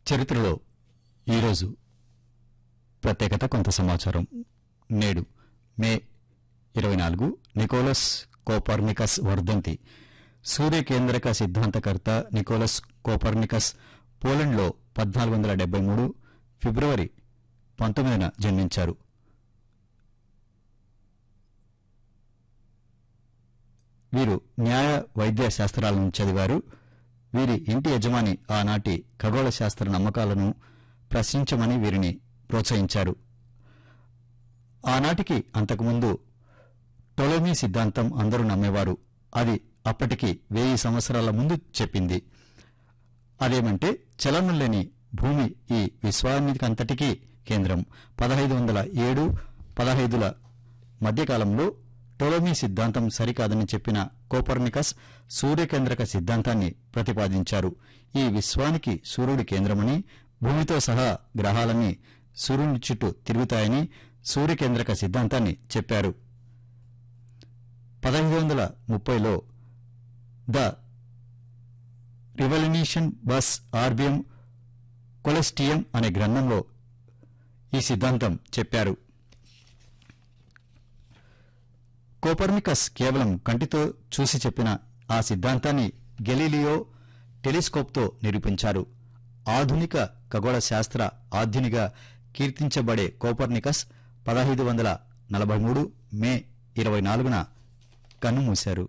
చరిత్రలో ఈరోజు ప్రత్యేకత కొంత సమాచారం నేడు మే ఇరవై నాలుగు నికోలస్ కోపర్నికస్ వర్ధంతి సూర్య కేంద్రక సిద్ధాంతకర్త నికోలస్ కోపర్నికస్ పోలండ్లో పద్నాలుగు వందల డెబ్బై మూడు ఫిబ్రవరి పంతొమ్మిదిన జన్మించారు వీరు న్యాయ వైద్య శాస్త్రాలను చదివారు వీరి ఇంటి యజమాని ఆనాటి ఖగోళ శాస్త్ర నమ్మకాలను ప్రశ్నించమని వీరిని ప్రోత్సహించారు ఆనాటికి అంతకుముందు టొలమీ సిద్ధాంతం అందరూ నమ్మేవారు అది అప్పటికి వెయ్యి సంవత్సరాల ముందు చెప్పింది అదేమంటే చలనం లేని భూమి ఈ విశ్వానికంతటికీ కేంద్రం పదహైదు వందల ఏడు పదహైదుల మధ్యకాలంలో టొలమీ సిద్ధాంతం సరికాదని చెప్పిన కోపర్నికస్ సూర్యకేంద్రక సిద్ధాంతాన్ని ప్రతిపాదించారు ఈ విశ్వానికి సూర్యుడి కేంద్రమని భూమితో సహా గ్రహాలన్నీ సూర్యుని చుట్టూ తిరుగుతాయని సూర్యకేంద్రక సిద్ధాంతాన్ని చెప్పారు పదహైదు వందల ముప్పైలో de revolutionibus orbium coelestium అనే గ్రంథంలో ఈ సిద్ధాంతం చెప్పారు కోపర్నికస్ కేవలం కంటితో చూసి చెప్పిన ఆ సిద్ధాంతాన్ని గెలీలియో టెలిస్కోప్తో నిరూపించారు ఆధునిక ఖగోళ శాస్త్ర ఆధ్యునిగా కీర్తించబడే కోపర్నికస్ పదహైదు వందల నలభై మూడు మే ఇరవై నాలుగున కన్నుమూశారు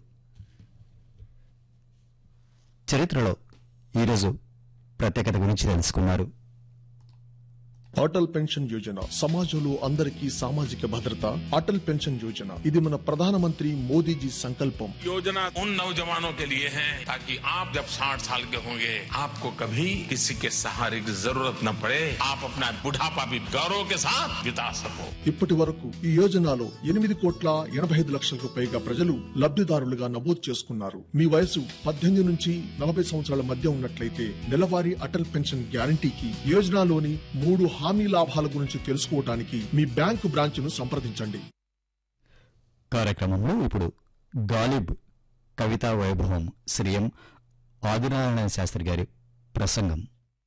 చరిత్రలో ఈరోజు ప్రత్యేకత గురించి తెలుసుకున్నారు అటల్ పెన్షన్ యోజన సమాజంలో అందరికీ సామాజిక భద్రత అటల్ పెన్షన్ యోజన ఇది మన ప్రధానమంత్రి మోదీజీ సంకల్పం योजना उन नौजवानों के लिए है ताकि आप जब 60 साल के होंगे आपको कभी किसी के सहारे की जरूरत न पड़े आप अपना बुढ़ापा भी गौरव के साथ बिता सको ఇప్పటి వరకు ఈ యోజనలో ఎనిమిది కోట్ల ఎనభై ఐదు లక్షలకు పైగా ప్రజలు లబ్ధిదారులుగా నమోదు చేసుకున్నారు మీ వయసు పద్దెనిమిది నుంచి నలభై సంవత్సరాల మధ్య ఉన్నట్లయితే నెలవారీ అటల్ పెన్షన్ గ్యారంటీకి యోజనలోని మూడు హామీ లాభాల గురించి తెలుసుకోవడానికి మీ బ్యాంకు బ్రాంచ్ను సంప్రదించండి కార్యక్రమంలో ఇప్పుడు గాలిబ్ కవితా వైభవం శ్రీయం ఆదినారాయణ శాస్త్రి గారి ప్రసంగం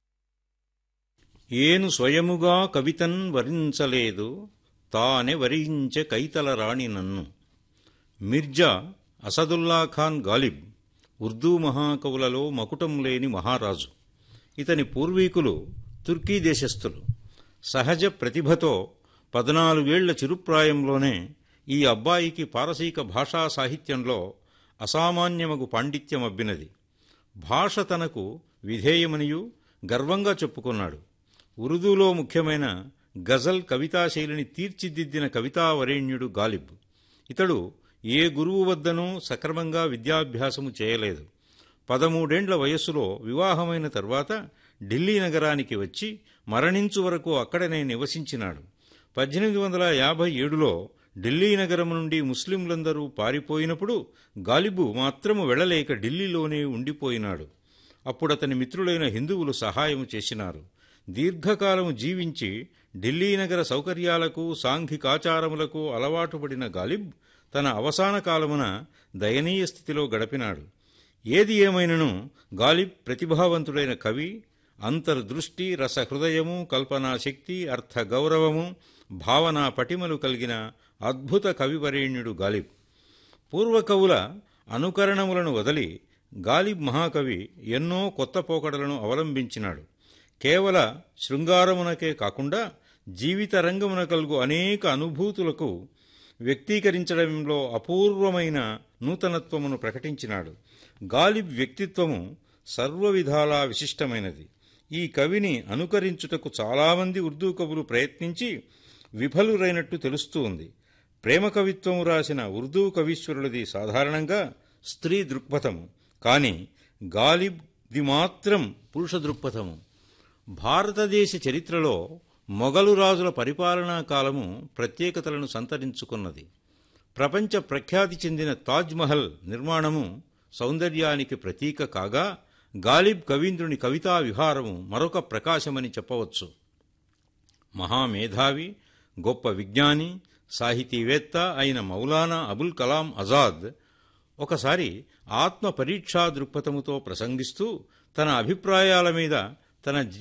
ఏను స్వయముగా కవితన్ వరించలేదు తానే వరించె కైతల రాణి నన్ను మిర్జా అసదుల్లా ఖాన్ గాలిబ్ ఉర్దూ మహాకవులలో మకుటం లేని మహారాజు ఇతని పూర్వీకులు తుర్కీ దేశస్థులు సహజ ప్రతిభతో పద్నాలుగేళ్ల చిరుప్రాయంలోనే ఈ అబ్బాయికి పారసీక భాషా సాహిత్యంలో అసామాన్యమగు పాండిత్యం అబ్బినది భాష తనకు విధేయమనియు గర్వంగా చెప్పుకున్నాడు ఉర్దూలో ముఖ్యమైన గజల్ కవితాశైలిని తీర్చిదిద్దిన కవితావరేణ్యుడు గాలిబ్ ఇతడు ఏ గురువు వద్దనూ సక్రమంగా విద్యాభ్యాసము చేయలేదు పదమూడేండ్ల వయస్సులో వివాహమైన తర్వాత ఢిల్లీ నగరానికి వచ్చి మరణించు వరకు అక్కడనే నివసించినాడు పద్దెనిమిది వందల యాభై ఏడులో ఢిల్లీ నగరం నుండి ముస్లింలందరూ పారిపోయినప్పుడు గాలిబు మాత్రము వెళ్లలేక ఢిల్లీలోనే ఉండిపోయినాడు అప్పుడతని మిత్రులైన హిందువులు సహాయం చేసినారు దీర్ఘకాలము జీవించి ఢిల్లీ నగర సౌకర్యాలకు సాంఘికాచారములకు అలవాటుపడిన గాలిబ్ తన అవసాన కాలమున దయనీయ స్థితిలో గడిపినాడు ఏది ఏమైనను గాలిబ్ ప్రతిభావంతుడైన కవి అంతర్దృష్టి రసహృదయము కల్పనా శక్తి అర్థ గౌరవము భావనా పటిమలు కలిగిన అద్భుత కవివరేణ్యుడు గాలిబ్ పూర్వకవుల అనుకరణములను వదలి గాలిబ్ మహాకవి ఎన్నో కొత్త పోకడలను అవలంబించినాడు కేవల శృంగారమునకే కాకుండా జీవిత రంగమున కలుగు అనేక అనుభూతులకు వ్యక్తీకరించడంలో అపూర్వమైన నూతనత్వమును ప్రకటించినాడు గాలిబ్ వ్యక్తిత్వము సర్వవిధాలా విశిష్టమైనది ఈ కవిని అనుకరించుటకు చాలామంది ఉర్దూ కవులు ప్రయత్నించి విఫలురైనట్టు తెలుస్తూ ఉంది ప్రేమ కవిత్వము రాసిన ఉర్దూ కవీశ్వరులది సాధారణంగా స్త్రీ దృక్పథము కాని గాలిబ్ది మాత్రం పురుష దృక్పథము భారతదేశ చరిత్రలో మొఘలు రాజుల పరిపాలనా కాలము ప్రత్యేకతలను సంతరించుకున్నది ప్రపంచ ప్రఖ్యాతి చెందిన తాజ్మహల్ నిర్మాణము సౌందర్యానికి ప్రతీక కాగా గాలిబ్ కవీంద్రుని కవితా విహారము మరొక ప్రకాశమని చెప్పవచ్చు మహామేధావి గొప్ప విజ్ఞాని సాహితీవేత్త అయిన మౌలానా అబుల్ కలాం ఆజాద్ ఒకసారి ఆత్మ పరీక్షా దృక్పథముతో ప్రసంగిస్తూ తన అభిప్రాయాల మీద తన